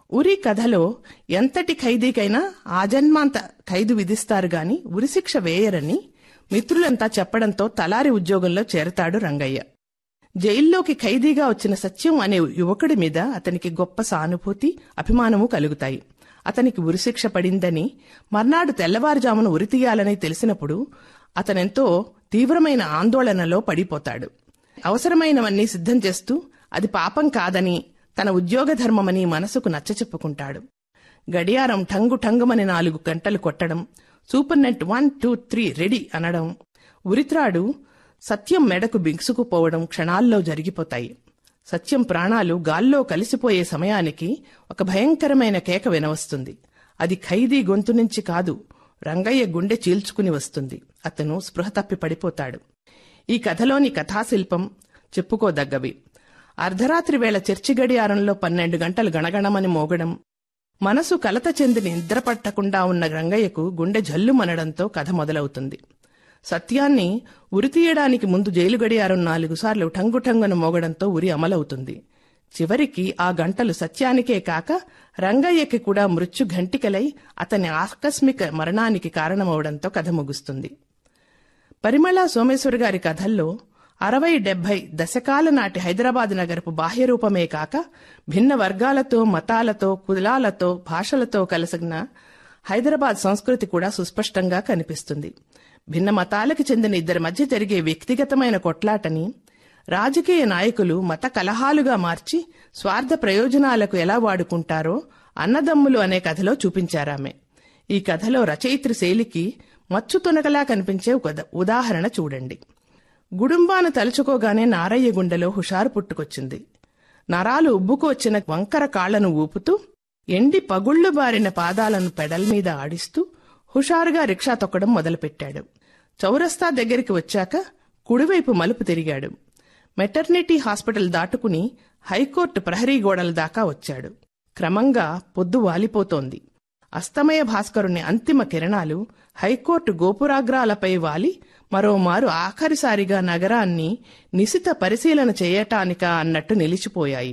ఉరి కథలో ఎంతటి ఖైదీకైనా ఆజన్మాంత ఖైదు విధిస్తారు గాని ఉరిశిక్ష వేయరని మిత్రులంతా చెప్పడంతో తలారి ఉద్యోగంలో చేరతాడు రంగయ్య జైల్లోకి ఖైదీగా వచ్చిన సత్యం అనే యువకుడి మీద అతనికి గొప్ప సానుభూతి అభిమానము కలుగుతాయి అతనికి ఉరిశిక్ష పడిందని మర్నాడు తెల్లవారుజామున ఉరితీయాలని తెలిసినప్పుడు అతనెంతో తీవ్రమైన ఆందోళనలో పడిపోతాడు అవసరమైనవన్నీ సిద్ధం చేస్తూ అది పాపం కాదని తన ఉద్యోగ ధర్మమని మనసుకు నచ్చచెప్పుకుంటాడు గడియారం టంగు టంగుమని నాలుగు గంటలు కొట్టడం సూపర్నెట్ వన్ టూ త్రీ రెడీ అనడం ఉరిత్రాడు సత్యం మెడకు బిగుసుకుపోవడం క్షణాల్లో జరిగిపోతాయి సత్యం ప్రాణాలు గాల్లో కలిసిపోయే సమయానికి ఒక భయంకరమైన కేక వినవస్తుంది అది ఖైదీ గొంతు నుంచి కాదు రంగయ్య గుండె చీల్చుకుని వస్తుంది అతను స్పృహ తప్పి పడిపోతాడు ఈ కథలోని కథాశిల్పం చెప్పుకోదగ్గవి అర్ధరాత్రి వేళ చర్చి గడియారంలో పన్నెండు గంటలు గణగణమని మోగడం మనసు కలత చెంది నిద్రపట్టకుండా ఉన్న రంగయ్యకు గుండె జల్లుమనడంతో కథ మొదలవుతుంది సత్యాన్ని ఉరి తీయడానికి ముందు జైలు గడియారం నాలుగు సార్లు టంగుటంగున మోగడంతో ఉరి అమలవుతుంది చివరికి ఆ గంటలు సత్యానికే కాక రంగయ్యకి కూడా మృత్యు ఘంటికలై అతని ఆకస్మిక మరణానికి కారణమవడంతో కథ ముగుస్తుంది పరిమళ సోమేశ్వర్ గారి కథల్లో అరవై డెబ్బై దశకాల నాటి హైదరాబాద్ నగరపు బాహ్య రూపమే కాక భిన్న వర్గాలతో మతాలతో కులాలతో భాషలతో కలిసిన హైదరాబాద్ సంస్కృతి కూడా సుస్పష్టంగా కనిపిస్తుంది భిన్న మతాలకు చెందిన ఇద్దరి మధ్య జరిగే వ్యక్తిగతమైన కొట్లాటని రాజకీయ నాయకులు మత కలహాలుగా మార్చి స్వార్థ ప్రయోజనాలకు ఎలా వాడుకుంటారో అన్నదమ్ములు అనే కథలో చూపించారామె ఈ కథలో రచయిత్రి శైలికి మచ్చు తొనకలా కనిపించే ఒక ఉదాహరణ చూడండి గుడుంబాను తలుచుకోగానే నారయ్య గుండెలో హుషారు పుట్టుకొచ్చింది నరాలు ఉబ్బుకు వచ్చిన వంకర కాళ్లను ఊపుతూ ఎండి పగుళ్లు బారిన పాదాలను పెడల్ మీద ఆడిస్తూ హుషారుగా రిక్షా తొక్కడం మొదలుపెట్టాడు చౌరస్తా దగ్గరికి వచ్చాక కుడివైపు మలుపు తిరిగాడు మెటర్నిటీ హాస్పిటల్ దాటుకుని హైకోర్టు ప్రహరీ గోడల దాకా వచ్చాడు క్రమంగా పొద్దు వాలిపోతోంది అస్తమయ భాస్కరుని అంతిమ కిరణాలు హైకోర్టు గోపురాగ్రాలపై వాలి మరోమారు ఆఖరిసారిగా నగరాన్ని నిశిత పరిశీలన చేయటానికా అన్నట్టు నిలిచిపోయాయి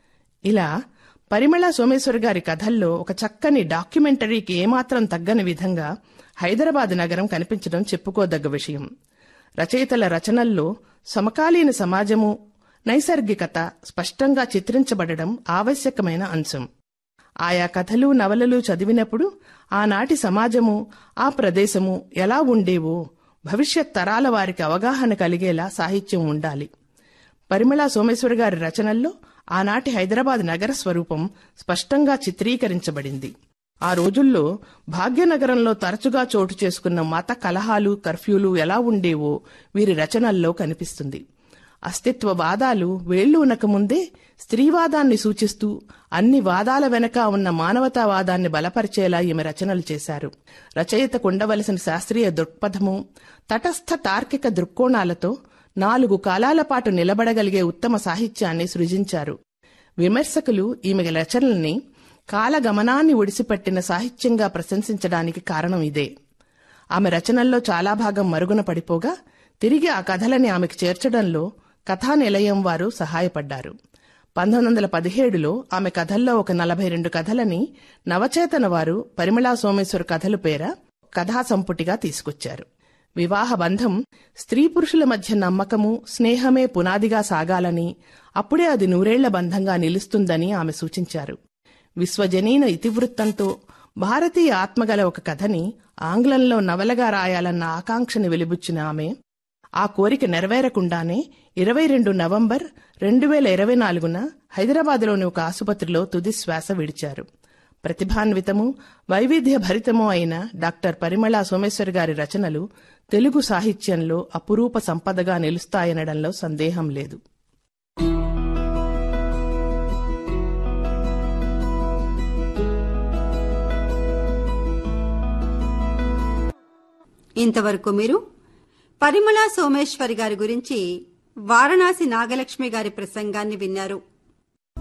ఇలా పరిమళ సోమేశ్వర్ గారి కథల్లో ఒక చక్కని డాక్యుమెంటరీకి ఏమాత్రం తగ్గని విధంగా హైదరాబాద్ నగరం కనిపించడం చెప్పుకోదగ్గ విషయం రచయితల రచనల్లో సమకాలీన సమాజము నైసర్గికత స్పష్టంగా చిత్రించబడడం ఆవశ్యకమైన అంశం ఆయా కథలు నవలలు చదివినప్పుడు ఆనాటి సమాజము ఆ ప్రదేశము ఎలా ఉండేవో భవిష్యత్ తరాల వారికి అవగాహన కలిగేలా సాహిత్యం ఉండాలి పరిమళ సోమేశ్వర గారి రచనల్లో ఆనాటి హైదరాబాద్ నగర స్వరూపం స్పష్టంగా చిత్రీకరించబడింది ఆ రోజుల్లో భాగ్యనగరంలో తరచుగా చోటు చేసుకున్న మత కలహాలు కర్ఫ్యూలు ఎలా ఉండేవో వీరి రచనల్లో కనిపిస్తుంది అస్తిత్వ వాదాలు వేళ్లు ఉనకముందే స్త్రీవాదాన్ని సూచిస్తూ అన్ని వాదాల వెనక ఉన్న మానవతావాదాన్ని బలపరిచేలా ఈమె రచనలు చేశారు రచయితకు ఉండవలసిన శాస్త్రీయ దృక్పథము తటస్థ తార్కిక దృక్కోణాలతో నాలుగు కాలాల పాటు నిలబడగలిగే ఉత్తమ సాహిత్యాన్ని సృజించారు విమర్శకులు ఈమె రచనల్ని కాలగమనాన్ని ఒడిసిపట్టిన సాహిత్యంగా ప్రశంసించడానికి కారణం ఇదే ఆమె రచనల్లో చాలా భాగం మరుగున పడిపోగా తిరిగి ఆ కథలని ఆమెకు చేర్చడంలో కథా నిలయం వారు సహాయపడ్డారు పంతొమ్మిది వందల పదిహేడులో ఆమె కథల్లో ఒక నలభై రెండు కథలని నవచేతన వారు పరిమళా సోమేశ్వర్ కథలు పేర కథా సంపుటిగా తీసుకొచ్చారు వివాహ బంధం స్త్రీ పురుషుల మధ్య నమ్మకము స్నేహమే పునాదిగా సాగాలని అప్పుడే అది నూరేళ్ల బంధంగా నిలుస్తుందని ఆమె సూచించారు విశ్వజనీన ఇతివృత్తంతో భారతీయ ఆత్మగల ఒక కథని ఆంగ్లంలో నవలగా రాయాలన్న ఆకాంక్షని వెలిబుచ్చిన ఆమె ఆ కోరిక నెరవేరకుండానే ఇరవై రెండు నవంబర్ రెండు వేల ఇరవై నాలుగున హైదరాబాద్లోని ఒక ఆసుపత్రిలో తుది శ్వాస విడిచారు ప్రతిభాన్వితము వైవిధ్య భరితము అయిన డాక్టర్ పరిమళ సోమేశ్వర్ గారి రచనలు తెలుగు సాహిత్యంలో అపురూప సంపదగా నిలుస్తాయనడంలో సందేహం లేదు ఇంతవరకు మీరు పరిమళ సోమేశ్వరి గారి గురించి వారణాసి నాగలక్ష్మి గారి ప్రసంగాన్ని విన్నారు